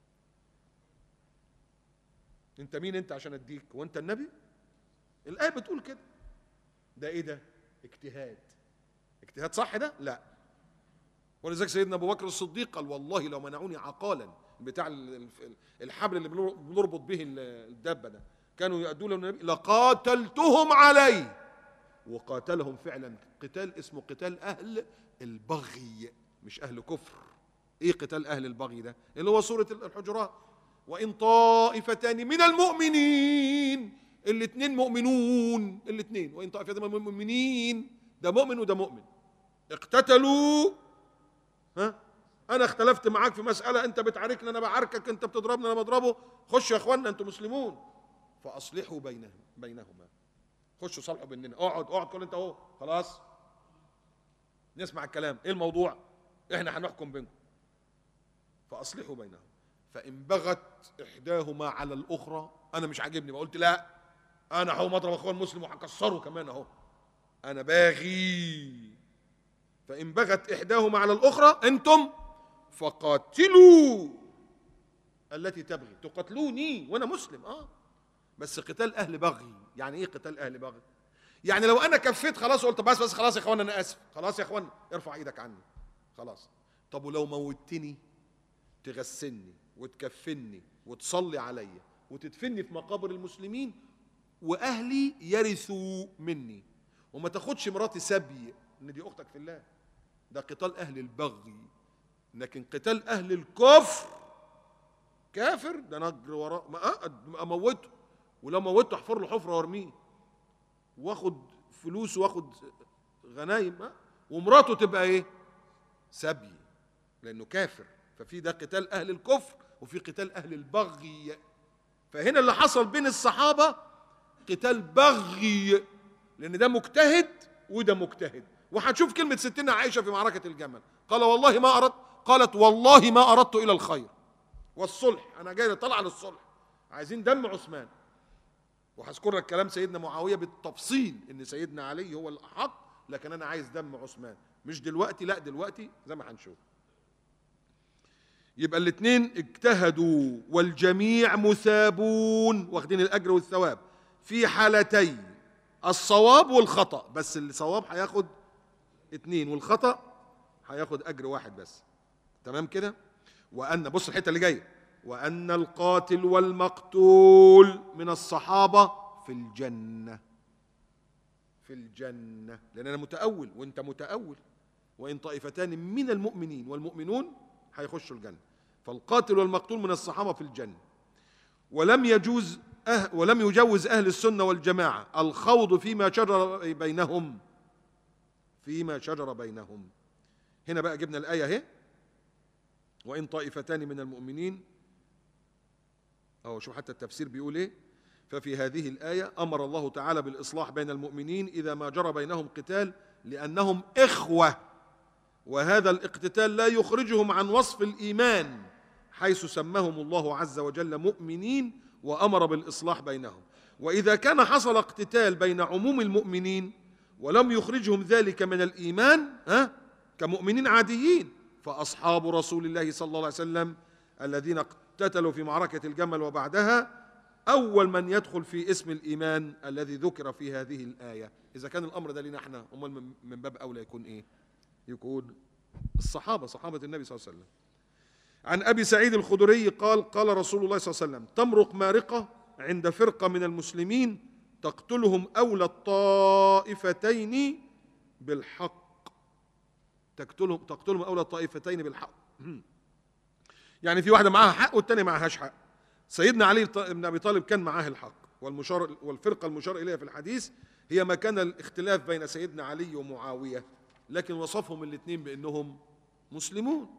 انت مين انت عشان اديك وانت النبي الايه بتقول كده ده ايه ده اجتهاد اجتهاد صح ده لا ولذلك سيدنا ابو بكر الصديق قال والله لو منعوني عقالا بتاع الحبل اللي بنربط به الدابه ده كانوا يؤدوا له النبي لقاتلتهم عليه وقاتلهم فعلا قتال اسمه قتال اهل البغي مش اهل كفر ايه قتال اهل البغي ده اللي هو سوره الحجرات وان طائفتان من المؤمنين الاثنين مؤمنون الاثنين وان طائفتان من المؤمنين ده مؤمن وده مؤمن اقتتلوا ها انا اختلفت معاك في مساله انت بتعاركني انا بعاركك انت بتضربني انا بضربه خش يا اخوانا انتم مسلمون فاصلحوا بينهم بينهما خشوا صلحوا بيننا اقعد اقعد كل انت اهو خلاص نسمع الكلام ايه الموضوع احنا هنحكم بينكم فاصلحوا بينهم فان بغت احداهما على الاخرى انا مش عاجبني قلت لا انا هقوم اضرب اخوان مسلم وهكسره كمان اهو انا باغي فان بغت احداهما على الاخرى انتم فقاتلوا التي تبغي تقاتلوني وانا مسلم اه بس قتال اهل بغي يعني ايه قتال اهل بغي يعني لو انا كفيت خلاص وقلت بس بس خلاص يا اخوانا انا اسف خلاص يا اخوانا ارفع ايدك عني خلاص طب ولو موتني تغسلني وتكفني وتصلي عليا وتدفني في مقابر المسلمين واهلي يرثوا مني وما تاخدش مراتي سبي ان دي اختك في الله ده قتال اهل البغي لكن قتال اهل الكفر كافر ده نجر وراه ما اموته ولو موته احفر له حفره وارميه واخد فلوس واخد غنايم ومراته تبقى ايه سبي لانه كافر ففي ده قتال اهل الكفر وفي قتال اهل البغي فهنا اللي حصل بين الصحابه قتال بغي لان ده مجتهد وده مجتهد وهتشوف كلمه ستنا عائشه في معركه الجمل قال والله ما اردت قالت والله ما اردت الى الخير والصلح انا جاي طالع للصلح عايزين دم عثمان وهذكر لك كلام سيدنا معاويه بالتفصيل ان سيدنا علي هو الاحق لكن انا عايز دم عثمان مش دلوقتي لا دلوقتي زي ما هنشوف يبقى الاثنين اجتهدوا والجميع مثابون واخدين الاجر والثواب في حالتي الصواب والخطا بس الصواب هياخد اتنين والخطا هياخد اجر واحد بس تمام كده وان بص الحته اللي جايه وان القاتل والمقتول من الصحابه في الجنه في الجنه لان انا متاول وانت متاول وان طائفتان من المؤمنين والمؤمنون هيخشوا الجنه فالقاتل والمقتول من الصحابه في الجنه ولم يجوز أه ولم يجوز اهل السنه والجماعه الخوض فيما شجر بينهم فيما شجر بينهم هنا بقى جبنا الايه اهي وان طائفتان من المؤمنين أو شوف حتى التفسير بيقول ايه ففي هذه الآية أمر الله تعالى بالإصلاح بين المؤمنين إذا ما جرى بينهم قتال لأنهم إخوة وهذا الاقتتال لا يخرجهم عن وصف الإيمان حيث سماهم الله عز وجل مؤمنين وأمر بالإصلاح بينهم وإذا كان حصل اقتتال بين عموم المؤمنين ولم يخرجهم ذلك من الإيمان ها كمؤمنين عاديين فأصحاب رسول الله صلى الله عليه وسلم الذين اقتتلوا في معركة الجمل وبعدها أول من يدخل في اسم الإيمان الذي ذكر في هذه الآية إذا كان الأمر ده لنا احنا أمال من باب أولى يكون إيه يكون الصحابة صحابة النبي صلى الله عليه وسلم عن أبي سعيد الخدري قال قال رسول الله صلى الله عليه وسلم تمرق مارقة عند فرقة من المسلمين تقتلهم أولى الطائفتين بالحق تقتلهم تقتلهم أولى الطائفتين بالحق يعني في واحدة معاها حق والتانية معهاش حق سيدنا علي بن أبي طالب كان معاه الحق والمشار والفرقة المشار إليها في الحديث هي ما كان الاختلاف بين سيدنا علي ومعاوية لكن وصفهم الاثنين بأنهم مسلمون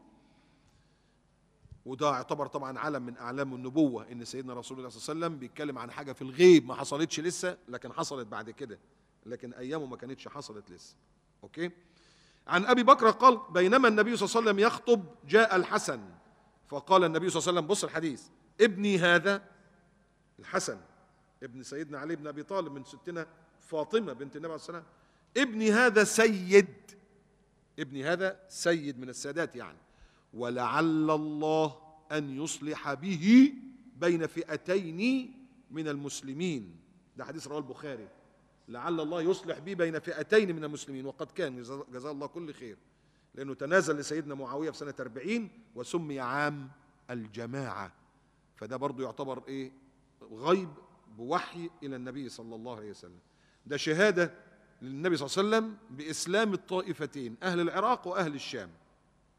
وده يعتبر طبعا علم من اعلام النبوه ان سيدنا رسول الله صلى الله عليه وسلم بيتكلم عن حاجه في الغيب ما حصلتش لسه لكن حصلت بعد كده لكن ايامه ما كانتش حصلت لسه اوكي عن ابي بكر قال بينما النبي صلى الله عليه وسلم يخطب جاء الحسن فقال النبي صلى الله عليه وسلم بص الحديث ابني هذا الحسن ابن سيدنا علي بن ابي طالب من ستنا فاطمه بنت النبي عليه الصلاه والسلام ابني هذا سيد ابني هذا سيد من السادات يعني ولعل الله ان يصلح به بين فئتين من المسلمين ده حديث رواه البخاري لعل الله يصلح به بين فئتين من المسلمين وقد كان جزاه الله كل خير لأنه تنازل لسيدنا معاوية في سنة 40 وسمي عام الجماعة فده برضو يعتبر إيه غيب بوحي إلى النبي صلى الله عليه وسلم ده شهادة للنبي صلى الله عليه وسلم بإسلام الطائفتين أهل العراق وأهل الشام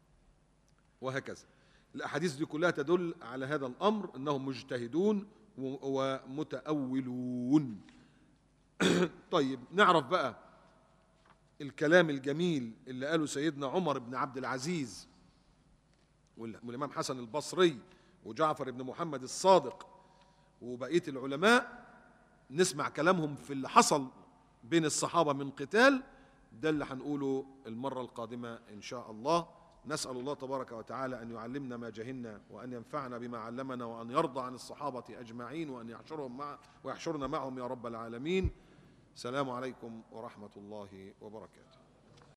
وهكذا الأحاديث دي كلها تدل على هذا الأمر أنهم مجتهدون و- ومتأولون طيب نعرف بقى الكلام الجميل اللي قاله سيدنا عمر بن عبد العزيز وال- والإمام حسن البصري وجعفر بن محمد الصادق وبقية العلماء نسمع كلامهم في اللي حصل بين الصحابة من قتال ده اللي هنقوله المرة القادمة إن شاء الله نسأل الله تبارك وتعالى أن يعلمنا ما جهلنا وأن ينفعنا بما علمنا وأن يرضى عن الصحابة أجمعين وأن يحشرهم مع ويحشرنا معهم يا رب العالمين سلام عليكم ورحمة الله وبركاته